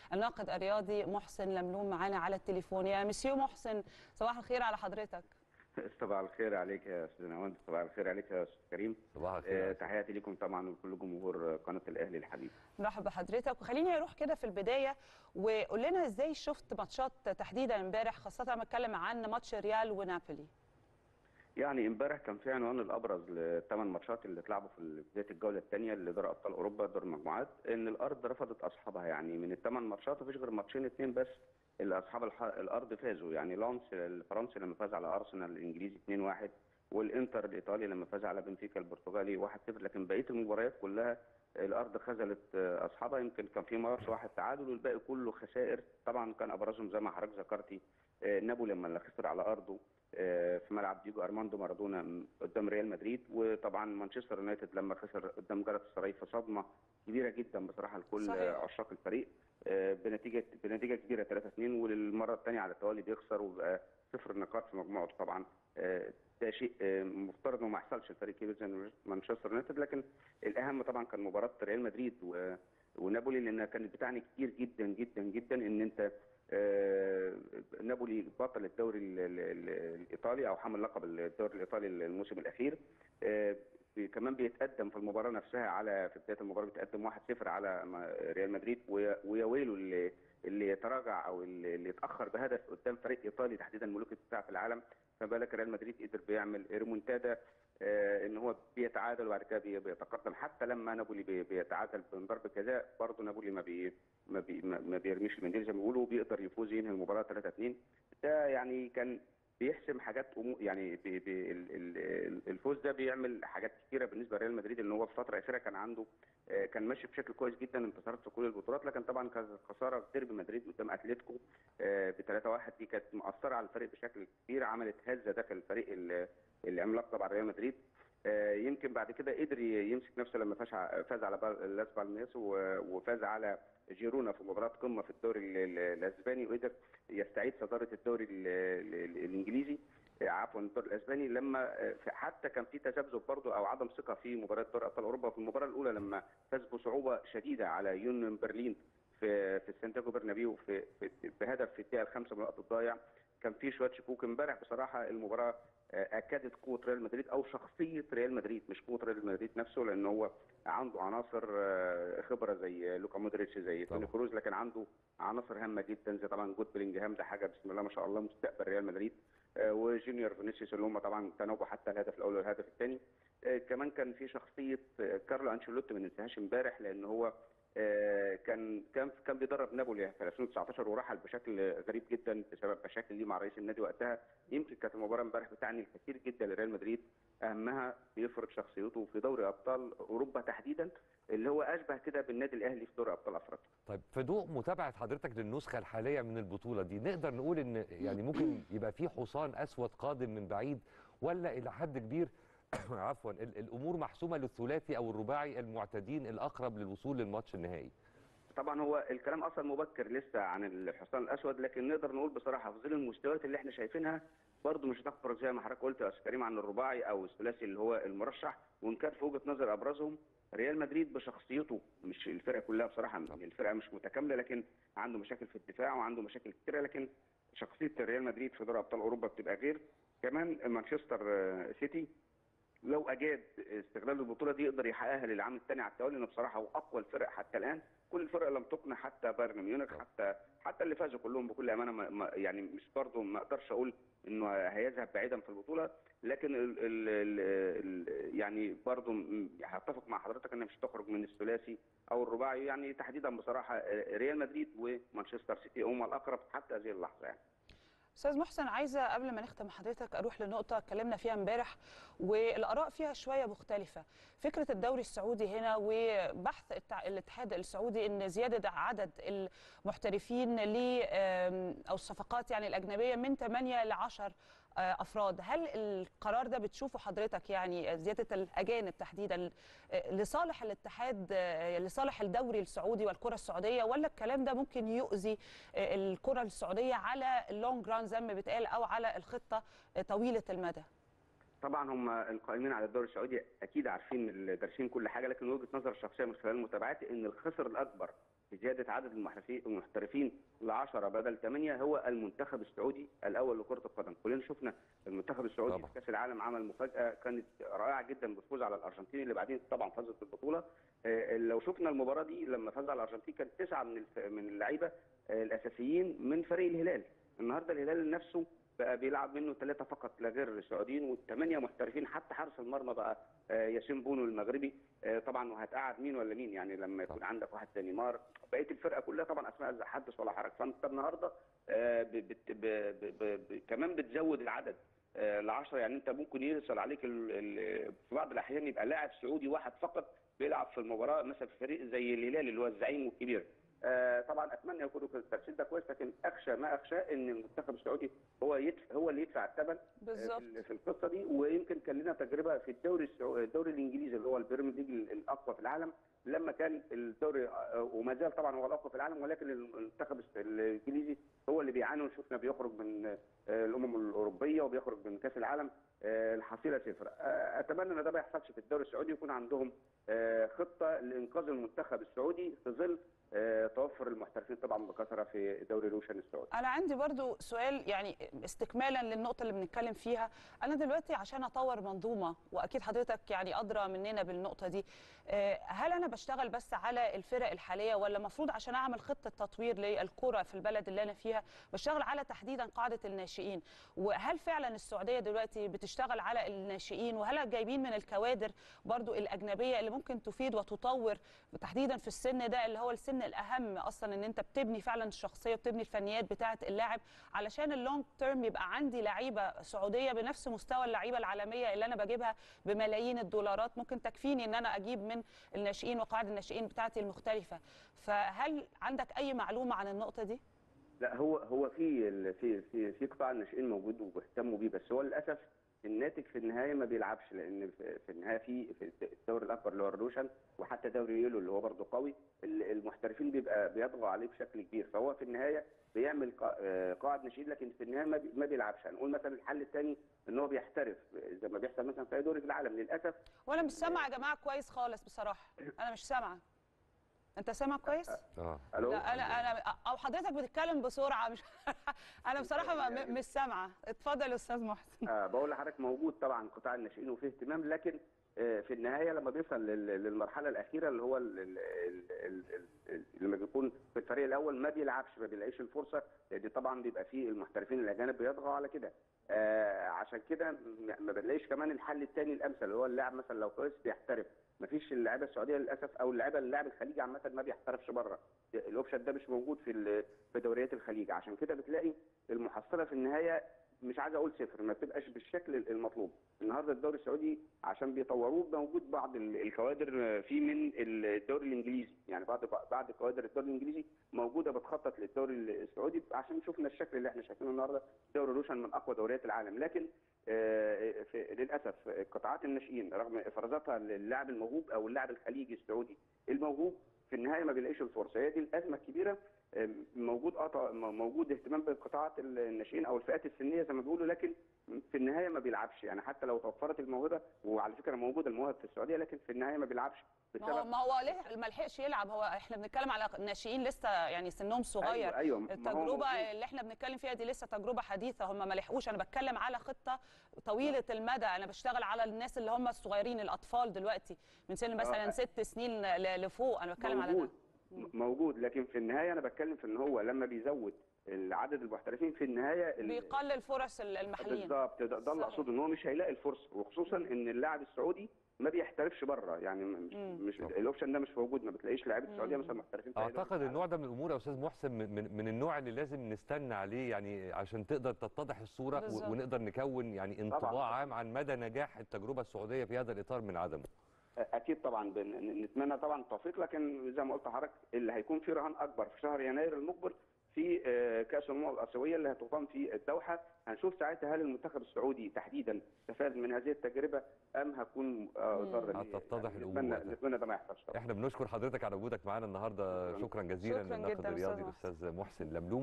الناقد الرياضي محسن لملوم معانا على التليفون يا مسيو محسن صباح الخير على حضرتك صباح الخير عليك يا استاذ نواد صباح الخير عليك يا استاذ كريم صباح الخير آه تحياتي لكم طبعا ولكل جمهور قناه الاهلي الحبيب مرحبا بحضرتك وخليني اروح كده في البدايه وقول لنا ازاي شفت ماتشات تحديدا امبارح خاصه لما اتكلم عن ماتش ريال ونابولي يعني امبارح كان في عنوان الابرز للثمان ماتشات اللي اتلعبوا في بدايه الجوله الثانيه لدوري ابطال اوروبا دور المجموعات ان الارض رفضت اصحابها يعني من الثمان ماتشات مفيش غير ماتشين اثنين بس اللي اصحاب الح... الارض فازوا يعني لانس الفرنسي لما فاز على ارسنال الانجليزي 2-1 والانتر الايطالي لما فاز على بنفيكا البرتغالي 1-0 لكن بقيه المباريات كلها الارض خذلت اصحابها يمكن كان في ماتش واحد تعادل والباقي كله خسائر طبعا كان ابرزهم زي ما حضرتك ذكرتي نابولي لما خسر على ارضه في ملعب ديجو ارماندو مارادونا قدام ريال مدريد وطبعا مانشستر يونايتد لما خسر قدام جالاتا سراي في صدمه كبيره جدا بصراحه لكل صحيح. عشاق الفريق بنتيجه بنتيجه كبيره 3 2 وللمره الثانيه على التوالي بيخسر ويبقى صفر نقاط في مجموعته طبعا ده شيء مفترض انه ما يحصلش الفريق كبير زي مانشستر يونايتد لكن الاهم طبعا كان مباراه ريال مدريد ونابولي لانها كانت بتعني كتير جدا جدا جدا ان انت آه نابولي بطل الدوري الايطالي او حامل لقب الدوري الايطالي الموسم الاخير آه كمان بيتقدم في المباراه نفسها على في بدايه المباراه بيتقدم 1-0 على ريال مدريد ويا ويله اللي اللي يتراجع او اللي يتاخر بهدف قدام فريق ايطالي تحديدا ملوك الدفاع في العالم فما بالك ريال مدريد قدر بيعمل ريمونتادا آه ان هو بيتعادل وبعد كده بيتقدم حتى لما نابولي بيتعادل من ضربه جزاء برضه نابولي ما بي ما, بي ما بيرميش المنديل زي ما بيقولوا وبيقدر يفوز ينهي المباراه 3 2 ده يعني كان بيحسم حاجات يعني بي بي الفوز ده بيعمل حاجات كثيره بالنسبه لريال مدريد ان هو في فتره اخيره كان عنده كان ماشي بشكل كويس جدا انتصارات في كل البطولات لكن طبعا كانت خساره في ديربي مدريد قدام اتلتيكو ب 3 1 دي كانت مؤثره على الفريق بشكل كبير عملت هزه داخل الفريق العملاق طبعا ريال مدريد يمكن بعد كده قدر يمسك نفسه لما فاز على لاس بالمياس وفاز على جيرونا في مباراه قمه في الدوري الاسباني وقدر يستعيد صداره الدوري الانجليزي عفوا الدوري الاسباني لما حتى كان في تذبذب برضه او عدم ثقه في مباراه دوري ابطال اوروبا في المباراه الاولى لما فاز بصعوبه شديده على يونيون برلين في في سانتياغو برنابيو في, في بهدف في الدقيقه الخامسه من الوقت الضايع كان في شويه شكوك امبارح بصراحه المباراه اكدت قوه ريال مدريد او شخصيه ريال مدريد مش قوه ريال مدريد نفسه لان هو عنده عناصر خبره زي لوكا مودريتش زي توني كروز لكن عنده عناصر هامه جدا زي طبعا جود بلينجهام ده حاجه بسم الله ما شاء الله مستقبل ريال مدريد وجونيور فينيسيوس اللي هم طبعا تناوبوا حتى الهدف الاول والهدف الثاني كمان كان في شخصيه كارلو انشيلوتي ما ننساهاش امبارح لان هو كان كان كان بيدرب نابولي في 2019 ورحل بشكل غريب جدا بسبب مشاكل ليه مع رئيس النادي وقتها يمكن كانت المباراه امبارح بتعني الكثير جدا لريال مدريد اهمها بيفرض شخصيته في دوري ابطال اوروبا تحديدا اللي هو اشبه كده بالنادي الاهلي في دوري ابطال افريقيا. طيب في ضوء متابعه حضرتك للنسخه الحاليه من البطوله دي نقدر نقول ان يعني ممكن يبقى في حصان اسود قادم من بعيد ولا الى حد كبير عفوا الامور محسومه للثلاثي او الرباعي المعتادين الاقرب للوصول للماتش النهائي طبعا هو الكلام اصلا مبكر لسه عن الحصان الاسود لكن نقدر نقول بصراحه في ظل المستويات اللي احنا شايفينها برضه مش هتخرج زي ما حضرتك قلت يا استاذ كريم عن الرباعي او الثلاثي اللي هو المرشح وان كان في وجهه نظر ابرزهم ريال مدريد بشخصيته مش الفرقه كلها بصراحه الفرقه مش متكامله لكن عنده مشاكل في الدفاع وعنده مشاكل كتيره لكن شخصيه ريال مدريد في دوري ابطال اوروبا بتبقى غير كمان مانشستر سيتي لو اجاد استغلال البطوله دي يقدر يحققها للعام الثاني على التوالي لانه بصراحه هو اقوى الفرق حتى الان كل الفرق لم تقنع حتى بايرن ميونخ حتى حتى اللي فازوا كلهم بكل امانه ما ما يعني مش برضه ما اقدرش اقول انه هيذهب بعيدا في البطوله لكن ال ال ال يعني برضه هتفق مع حضرتك انها مش هتخرج من الثلاثي او الرباعي يعني تحديدا بصراحه ريال مدريد ومانشستر سيتي هم الاقرب حتى هذه اللحظه يعني. استاذ محسن عايزه قبل ما نختم حضرتك اروح لنقطه اتكلمنا فيها امبارح والاراء فيها شويه مختلفه فكره الدوري السعودي هنا وبحث الاتحاد السعودي ان زياده عدد المحترفين ل او الصفقات يعني الاجنبيه من 8 ل 10 افراد هل القرار ده بتشوفه حضرتك يعني زياده الاجانب تحديدا لصالح الاتحاد لصالح الدوري السعودي والكره السعوديه ولا الكلام ده ممكن يؤذي الكره السعوديه على اللونج ران زي ما بيتقال او على الخطه طويله المدى طبعا هم القائمين على الدوري السعودي اكيد عارفين دارسين كل حاجه لكن وجهه نظر الشخصيه من خلال متابعتي ان الخسر الاكبر في زياده عدد المحترفين المحترفين ل 10 بدل 8 هو المنتخب السعودي الاول لكره القدم كلنا شفنا المنتخب السعودي طبعا. في كاس العالم عمل مفاجاه كانت رائعه جدا بالفوز على الارجنتين اللي بعدين طبعا فازت بالبطوله آه، لو شفنا المباراه دي لما فاز على الارجنتين كان تسعه من الف- من اللعيبه آه، الاساسيين من فريق الهلال النهارده الهلال نفسه بقى بيلعب منه ثلاثه فقط لا غير السعوديين والثمانيه محترفين حتى حارس المرمى بقى آه، ياسين بونو المغربي آه، طبعا وهتقعد مين ولا مين يعني لما يكون طبعا. عندك واحد زي نيمار بقيه الفرقه كلها طبعا اسماء لا حدث ولا حرج فانت النهارده آه، ب- بت- ب- ب- ب- ب- كمان بتزود العدد ل 10 يعني انت ممكن يرسل عليك ال- ال- في بعض الاحيان يبقى لاعب سعودي واحد فقط بيلعب في المباراه مثلا في فريق زي الهلال اللي هو الزعيم الكبير آه، طبعا اتمنى يكونوا في الترشيد ده كويس لكن اخشى ما اخشى ان المنتخب السعودي هو يدفع هو اللي يدفع الثمن بالظبط في في القصه دي ويمكن كان لنا تجربه في الدوري السعو- الدوري الانجليزي اللي هو البريمير ليج الاقوى في العالم لما كان الدوري آه، وما زال طبعا هو الاقوى في العالم ولكن المنتخب الس- الانجليزي هو اللي بيعاني وشفنا بيخرج من آه، الامم الاوروبيه وبيخرج من كاس العالم آه، الحصيله صفر آه، اتمنى ان ده ما يحصلش في الدوري السعودي يكون عندهم آه، خطه لانقاذ المنتخب السعودي في ظل آه، توفر المحترفين طبعا بكثره في دوري روشن السعودي انا عندي برضو سؤال يعني استكمالا للنقطه اللي بنتكلم فيها انا دلوقتي عشان اطور منظومه واكيد حضرتك يعني ادرى مننا بالنقطه دي آه، هل انا بشتغل بس على الفرق الحاليه ولا المفروض عشان اعمل خطه تطوير للكره في البلد اللي انا فيها بشتغل على تحديدا قاعده الناشئين وهل فعلا السعوديه دلوقتي بتشتغل على الناشئين وهل جايبين من الكوادر برضو الاجنبيه اللي ممكن تفيد وتطور تحديدا في السن ده اللي هو السن الاهم اصلا ان انت بتبني فعلا الشخصيه بتبني الفنيات بتاعه اللاعب علشان اللونج تيرم يبقى عندي لعيبه سعوديه بنفس مستوى اللعيبه العالميه اللي انا بجيبها بملايين الدولارات ممكن تكفيني ان انا اجيب من الناشئين وقاعده الناشئين بتاعتي المختلفه فهل عندك اي معلومه عن النقطه دي لا هو هو في ال- في في في قطاع الناشئين موجود وبيهتموا بيه بس هو للاسف الناتج في النهايه ما بيلعبش لان في في النهايه في في الدوري الاكبر اللي هو الروشن وحتى دوري يولو اللي هو برضه قوي ال- المحترفين بيبقى بيطغوا عليه بشكل كبير فهو في النهايه بيعمل قا- آه، قاعد ناشئين لكن في النهايه ما بي- ما بيلعبش هنقول مثلا الحل الثاني ان هو بيحترف زي ما بيحصل مثلا في اي دوري في العالم للاسف وانا مش سامعه يا جماعه كويس خالص بصراحه انا مش سامعه انت سامع كويس اه الو لا انا انا او حضرتك بتتكلم بسرعه مش انا بصراحه ما- م- مش سامعه اتفضل يا استاذ محسن آه بقول لحضرتك موجود طبعا قطاع الناشئين وفيه اهتمام لكن آه في النهايه لما بيوصل لل- للمرحله الاخيره اللي هو ال- ال- ال- ال- ال- لما بيكون في الفريق الاول ما بيلعبش ما بيلاقيش الفرصه لان طبعا بيبقى فيه المحترفين الاجانب بيطغوا على كده آه عشان كده م- ما بنلاقيش كمان الحل الثاني الامثل اللي هو اللاعب مثلا لو كويس بيحترف ما فيش اللعيبه السعوديه للاسف او اللعيبه اللاعب الخليجي عامه ما بيحترفش بره الاوبشن ده مش موجود في ال- في دوريات الخليج عشان كده بتلاقي المحصله في النهايه مش عايز اقول صفر ما بتبقاش بالشكل المطلوب النهارده الدوري السعودي عشان بيطوروه موجود بعض ال- الكوادر فيه من الدوري الانجليزي يعني بعض بعض كوادر الدوري الانجليزي موجوده بتخطط للدوري السعودي عشان شفنا الشكل اللي احنا شايفينه النهارده دوري روشن من اقوى دوريات العالم لكن آه، في- للاسف قطاعات الناشئين رغم افرازاتها للاعب الموهوب او اللاعب الخليجي السعودي الموهوب في النهايه ما بيلاقيش الفرصه هي دي الازمه الكبيره آه، موجود اه طبعاً موجود اهتمام بقطاعات الناشئين او الفئات السنيه زي ما بيقولوا لكن في النهايه ما بيلعبش يعني حتى لو توفرت الموهبه وعلى فكره موجوده المواهب في السعوديه لكن في النهايه ما بيلعبش ما هو بسبب ما هو ليه ما لحقش يلعب هو احنا بنتكلم على ناشئين لسه يعني سنهم صغير ايوه ايوه ما هو موجود. التجربه اللي احنا بنتكلم فيها دي لسه تجربه حديثه هم ما لحقوش انا بتكلم على خطه طويله المدى انا بشتغل على الناس اللي هم الصغيرين الاطفال دلوقتي من سن مثلا آه. ست سنين ل- لفوق انا بتكلم على موجود ده م- موجود لكن في النهايه انا بتكلم في ان هو لما بيزود عدد المحترفين في النهايه ال- بيقلل فرص ال- المحليين بالظبط ده, ده اللي صحيح. اقصده ان هو مش هيلاقي الفرصه وخصوصا ان اللاعب السعودي ما بيحترفش بره يعني مش, مم. مش الاوبشن ده مش موجود ما بتلاقيش لعيبه السعوديه مثلا محترفين في أي دوري اعتقد في النوع ده من الامور يا استاذ محسن من, من, من النوع اللي لازم نستنى عليه يعني عشان تقدر تتضح الصوره بالظبط. و- ونقدر نكون يعني انطباع عام عن مدى نجاح التجربه السعوديه في هذا الاطار من عدمه اكيد طبعا بن- نتمنى طبعا التوفيق لكن زي ما قلت لحضرتك اللي هيكون في رهان اكبر في شهر يناير المقبل في آه، كاس الامم الاسيويه اللي هتقام في الدوحه هنشوف ساعتها هل المنتخب السعودي تحديدا استفاد من هذه التجربه ام هكون آه، ضر ليه. هتتضح يعني الأمور نتمنى وقتها. نتمنى ده ما يحصلش طبعاً. احنا بنشكر حضرتك على وجودك معانا النهارده شكراً. شكرا جزيلا شكراً للناقد جداً الرياضي أستاذ محسن. الاستاذ محسن لملوم